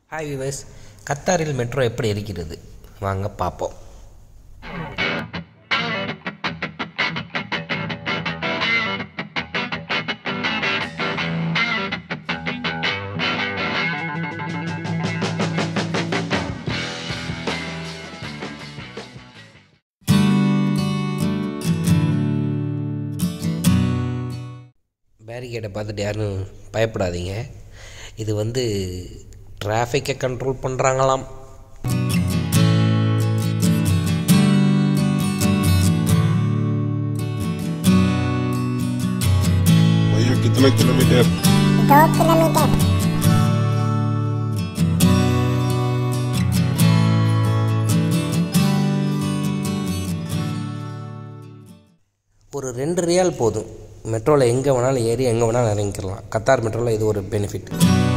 hi viewers கத்தாரில் metro எப்படி இருக்கிறது வாங்க பார்ப்போம் பேரிகேடை பார்த்துட்டு யாரும் பயப்படாதீங்க இது வந்து டிராஃபிக்கை கண்ட்ரோல் பண்ணுறாங்களாம் भैया कितना किलोमीटर दो किलोमीटर ஒரு ரெண்டு ரியால் போதும் மெட்ரோவில் எங்கே வேணாலும் ஏறி எங்கே வேணாலும் இறங்கிக்கலாம் கத்தார் மெட்ரோவில் இது ஒரு பெனிஃபிட்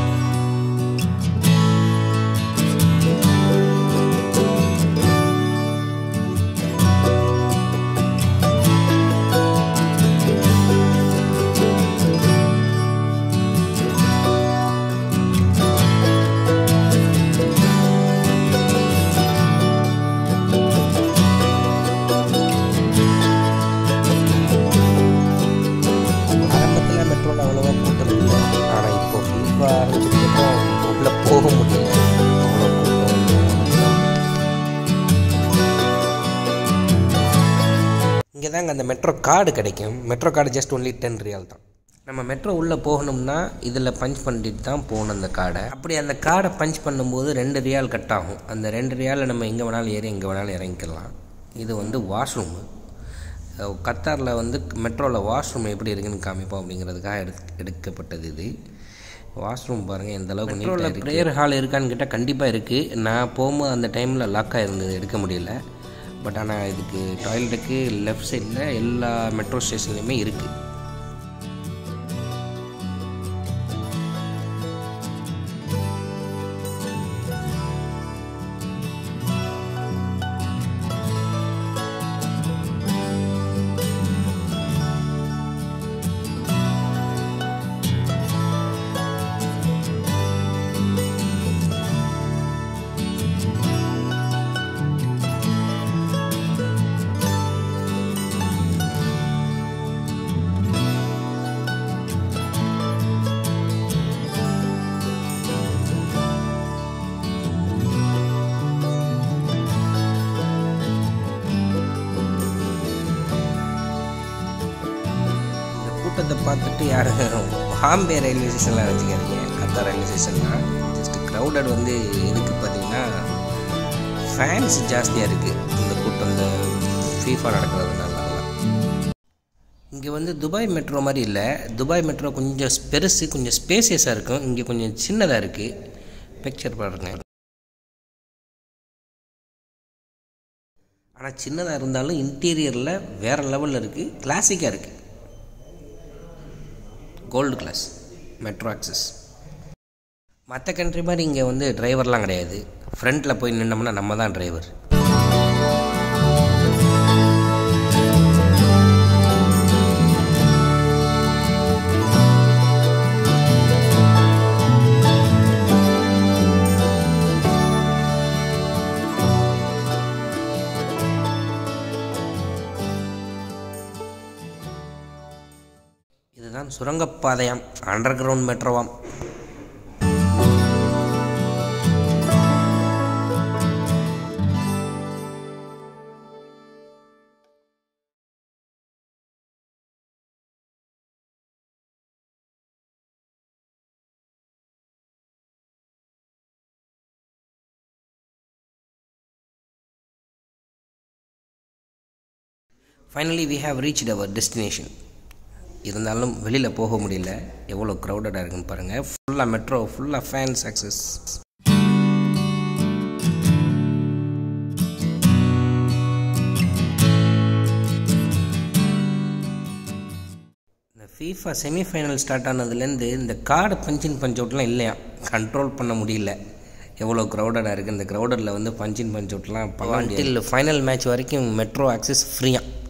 ஆரம்பத்தில் மெட்ரோவில் அவ்வளோவா கூட்டம் இல்லை ஆனால் இப்போ ஃபீஃபா ஆரம்பிச்சதுக்கப்புறம் உள்ளே போக முடியல அவ்வளோ கூட்டம் இங்கே தாங்க அந்த மெட்ரோ கார்டு கிடைக்கும் metro card just only ten riyal தான் நம்ம மெட்ரோ உள்ளே போகணும்னா இதில் பஞ்ச் பண்ணிட்டு தான் போகணும் அந்த கார்டை அப்படி அந்த கார்டை பஞ்ச் பண்ணும்போது ரெண்டு ரியால் கட் ஆகும் அந்த ரெண்டு ரியாலில் நம்ம எங்கே வேணாலும் ஏறி எங்கே வேணாலும் இறங்கிக்கலாம் இது வந்து வாஷ்ரூமு கத்தாரில் வந்து மெட்ரோவில் வாஷ்ரூம் எப்படி இருக்குன்னு காமிப்போம் அப்படிங்கிறதுக்காக எடு எடுக்கப்பட்டது இது வாஷ்ரூம் பாருங்கள் எந்த அளவுக்கு மெட்ரோவில் ப்ரேயர் ஹால் இருக்கான்னு கேட்டால் கண்டிப்பாக இருக்குது நான் போகும்போது அந்த டைமில் லாக்காக இருந்தது எடுக்க முடியல பட் ஆனால் இதுக்கு டாய்லெட்டுக்கு லெஃப்ட் சைடில் எல்லா மெட்ரோ ஸ்டேஷன்லேயுமே இருக்குது இந்த கூட்டத்தை பார்த்துட்டு யாரும் பாம்பே ரயில்வே ஸ்டேஷனில் வச்சுக்காதீங்க கத்தார் ரயில்வே ஸ்டேஷன்னா ஜஸ்ட் க்ரௌடட் வந்து எதுக்கு பார்த்தீங்கன்னா ஃபேன்ஸ் ஜாஸ்தியாக இருக்குது இந்த கூட்டம் இந்த ஃபீஃபா நடக்கிறதுனால இங்கே வந்து துபாய் மெட்ரோ மாதிரி இல்லை துபாய் மெட்ரோ கொஞ்சம் பெருசு கொஞ்சம் ஸ்பேசியஸாக இருக்கும் இங்கே கொஞ்சம் சின்னதாக இருக்குது பிக்சர் பாருங்க ஆனால் சின்னதாக இருந்தாலும் இன்டீரியரில் வேறு லெவலில் இருக்குது கிளாசிக்காக இருக்குது கோல்டு கிளாஸ் மெட்ரோ ஆக்சஸ் மற்ற கண்ட்ரி மாதிரி இங்கே வந்து டிரைவர்லாம் கிடையாது ஃப்ரண்ட்டில் போய் நின்னோம்னா நம்ம தான் டிரைவர் இதுதான் சுரங்கப்பாதையாம் அண்டர் கிரவுண்ட் மெட்ரோவாம் finally we have reached our destination இருந்தாலும் வெளியில் போக முடியல எவ்வளோ க்ரௌடடாக இருக்குன்னு பாருங்கள் ஃபுல்லாக மெட்ரோ ஃபுல்லாக ஃபேன்ஸ் ஆக்சஸ் இந்த ஃபீஃபா செமிஃபைனல் ஸ்டார்ட் ஆனதுலேருந்து இந்த கார்டு பஞ்சின் பஞ்ச் அவுட்லாம் இல்லையா கண்ட்ரோல் பண்ண முடியல எவ்வளோ க்ரௌடடாக இருக்குது இந்த க்ரௌடடில் வந்து பஞ்சின் பஞ்ச் அவுட்லாம் பண்ண ஃபைனல் மேட்ச் வரைக்கும் மெட்ரோ ஆக்சஸ் ஃப்ரீயாக